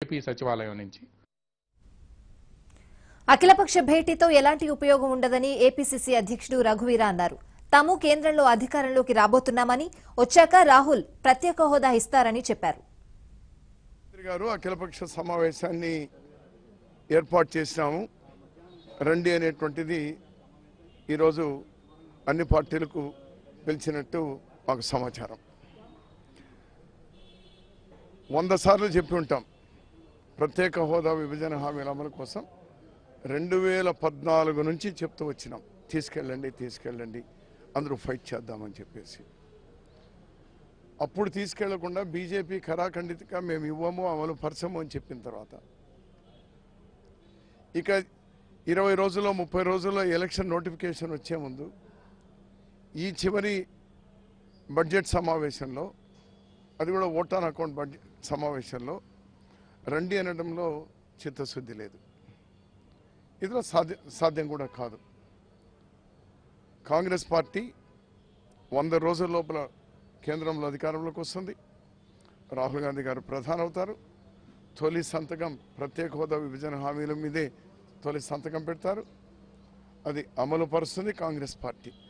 AP సచివాలయం నుంచి అఖిలపక్ష భేటీతో ఎలాంటి ఉపయోగం ఉండదని ఏపీసీసీ అధ్యక్షుడు రఘువీర అన్నారు తాము కేంద్రంలో అధికారంలోకి రాబోతున్నామని వచ్చాక రాహుల్ ప్రత్యేక హోదా ఇస్తారని చెప్పారు మంత్రి గారు అఖిలపక్ష సమావేశాన్ని ఏర్పాటు చేసినాము రండి అనేటువంటిది ఈరోజు అన్ని పార్టీలకు పిలిచినట్టు మాకు సమాచారం వంద సార్లు చెప్పి ఉంటాం ప్రత్యేక హోదా విభజన హామీల అమలు కోసం రెండు వేల పద్నాలుగు నుంచి చెప్తూ వచ్చినాం తీసుకెళ్ళండి తీసుకెళ్ళండి అందరూ ఫైట్ చేద్దామని చెప్పేసి అప్పుడు తీసుకెళ్లకుండా బీజేపీ ఖరాఖండితంగా మేము ఇవ్వము అమలు పరచము అని చెప్పిన తర్వాత ఇక ఇరవై రోజుల్లో ముప్పై రోజుల్లో ఎలక్షన్ నోటిఫికేషన్ వచ్చే ముందు ఈ చివరి బడ్జెట్ సమావేశంలో అది కూడా ఓట్ ఆన్ అకౌంట్ బడ్జెట్ సమావేశంలో రండి అనడంలో చిత్తశుద్ధి లేదు ఇదిలో సాధ్య సాధ్యం కూడా కాదు కాంగ్రెస్ పార్టీ వంద రోజుల లోపల కేంద్రంలో అధికారంలోకి వస్తుంది రాహుల్ గాంధీ గారు ప్రధాని అవుతారు తొలి సంతకం ప్రత్యేక హోదా విభజన హామీల మీదే తొలి సంతకం పెడతారు అది అమలు పరుస్తుంది కాంగ్రెస్ పార్టీ